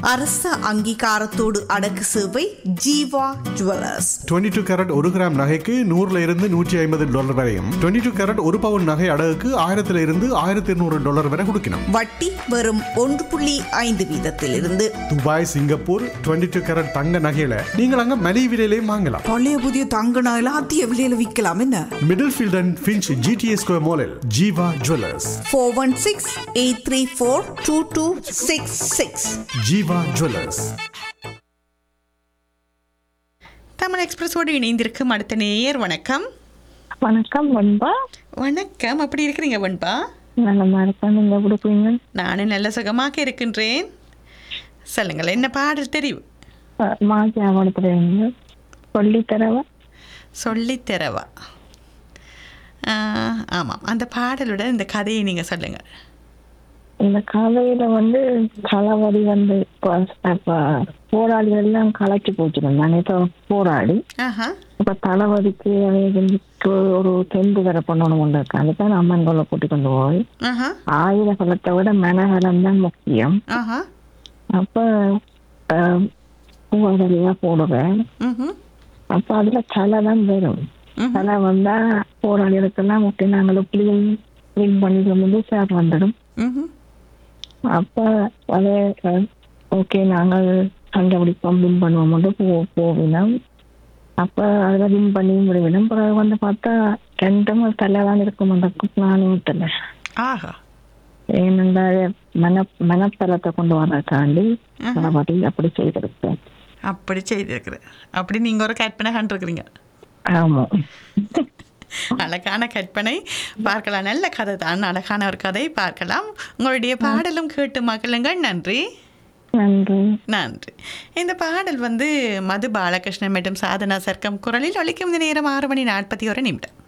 அரச அங்கீகாரத்தோடு அடக்கு சேவை ஜீவா ஜுவல்லர்ஸ் 22 டூ கேரட் ஒரு கிராம் நகைக்கு நூறுல இருந்து நூற்றி ஐம்பது டாலர் வரையும் 22 டூ கேரட் ஒரு பவுன் நகை அடகுக்கு ஆயிரத்துல இருந்து ஆயிரத்தி இருநூறு டாலர் வரை கொடுக்கணும் வட்டி வெறும் ஒன்று புள்ளி ஐந்து வீதத்திலிருந்து துபாய் சிங்கப்பூர் 22 டூ கேரட் தங்க நகையில நீங்கள் அங்க மலிவு விலையிலையும் வாங்கலாம் பழைய புதிய தங்க நகையில அதிக விலையில விற்கலாம் என்ன middle field and finch GDS square மாலில் Jeeva jewellers four one six eight three four two two six six Jeeva jewellers Tamil எக்ஸ்பிரஸோடு இணைந்திருக்கும் அடுத்த நேயர் வணக்கம் வணக்கம் வன்பா வணக்கம் அப்படி இருக்கிறீங்க வன்பா நல்லமா இருக்கேன் நீங்க எப்படி இருக்கீங்க நானும் நல்ல சுகமாக இருக்கின்றேன் சொல்லுங்கள் என்ன பாடல் தெரியும் அஹ், மாஜி அவனத்துல சொல்லி தரவா சொல்லித்தரவா ஆஹ், ஆமாம் அந்த பாடலுடன் இந்த கதையை நீங்கள் சொல்லுங்கள் இந்த கதையில வந்து களவடி வந்து இப்ப- இப்ப போராளிகள் எல்லாம் கலைச்சு போச்சிருந்தாங்க இப்ப போராடி ஆஹா இப்ப தளபதிக்கு அவைகளுக்கு ஒரு தெம்பு வர பண்ணணும் ஒன்று இருக்கு அதுதான் அம்மன் கொலை கூட்டி கொண்டு போய் ஆஹா ஆயுத பலத்தை விட மனநலம் தான் முக்கியம் ஆஹா அப்ப அஹ், பூவாடலியா போடுவேன் ம் அப்ப அதுல கலை தான் வரும் ம்ஹும். கலை வந்தா போராளிகளுக்கெல்லாம் முக்கிய நாங்கள் எப்படியும் வின் பண்ணிக்கும் போது சார் வந்துடும் ம் அப்ப அதே ஓகே நாங்கள் கண்டுபிடிப்போம் வின் பண்ணுவோம் மட்டும் போ போவினோம் அப்ப அதில் வின் பண்ணி முடிவிடும் பிறகு வந்து பார்த்தா ரெண்டும் தலை தான் இருக்கும் அந்த நானும் தெரியல ஆஹா ஏனென்றால் மன மனத்தலத்தை கொண்டு வரக்காண்டி தளபதி அப்படி செய்திருப்பேன் அப்படி செய்திருக்கிறேன் அப்படி நீங்கள் ஒரு கற்பனை கண்டிருக்கிறீங்க ஆமா அழகான கற்பனை பார்க்கலாம் நல்ல கதை தான் அழகான ஒரு கதை பார்க்கலாம் உங்களுடைய பாடலும் கேட்டு மகிழுங்கள் நன்றி நன்றி நன்றி இந்த பாடல் வந்து மது பாலகிருஷ்ணன் மற்றும் சாதனா சர்க்கம் குரலில் ஒலிக்கும் இந்த நேரம் ஆறு மணி நாற்பத்தி ஒரு நிமிடம்